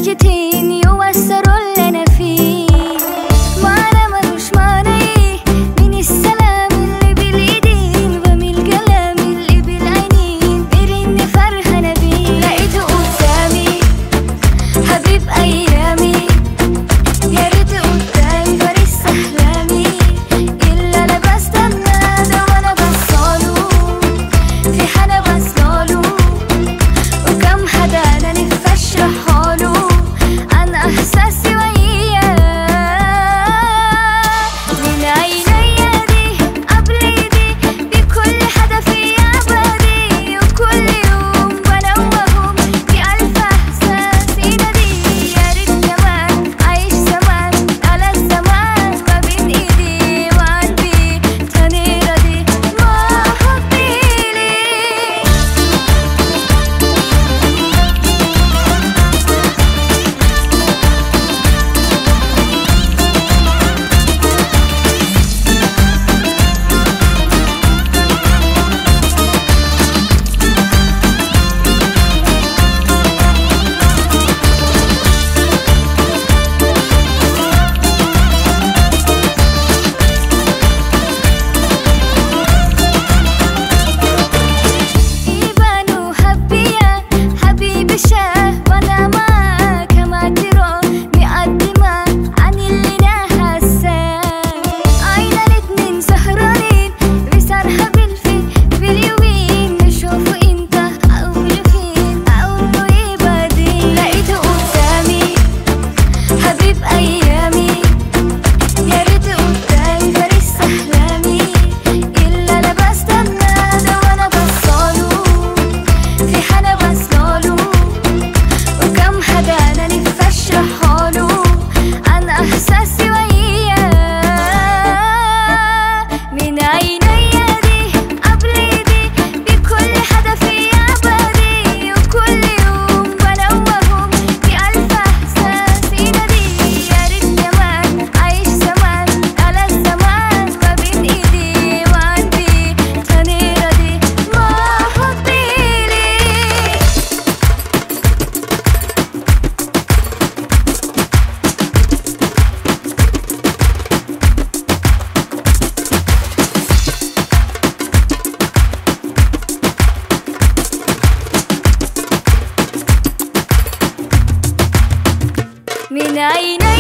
ساكتين يوسروا اللي انا فيه معنى ملوش معنى ايه من السلام اللي بالايدين ومن الكلام اللي بالعينين غير اني فرحانه بيه لقيته قدامي حبيب ايامي يا ريت قدامي فارس احلامي الا انا بستنى ده وانا بصاله في حدا بصاله وكم حدا انا نفسي اشرحاله عن احساسي وياه من عينيا دي قبل ايدي بكل حدا فيا بدي وكل يوم بنوهم بألف احساس ينادي يا ريت كمان عايش زمان على الزمان ما بين ايدي وقلبي تاني راضي ما حبي ليك يبانوا حبيا حبيبي شاه وانا معاك ما ترى مقدمة عن اللي انا حاساه عينا الاتنين سهرانين بسرحة بالفي باليومين نشوفه انت او فين او ايه بعدين لقيته قدامي حبيب ايامي يا ريت قدامي فارس احلامي الا انا بستنى ده وانا بصاله في حدا بصاله وكم حدا انا نفسي اشرحاله عن احساسي وياه من عينيا دي قبل ايدي بكل حدا فيا بدي وكل يوم بنوهم بألف احساس ينادي يا ريت كمان عايش زمان على الزمان ما بين ايدي وقلبي تاني راضي ما حبي ليك من عيني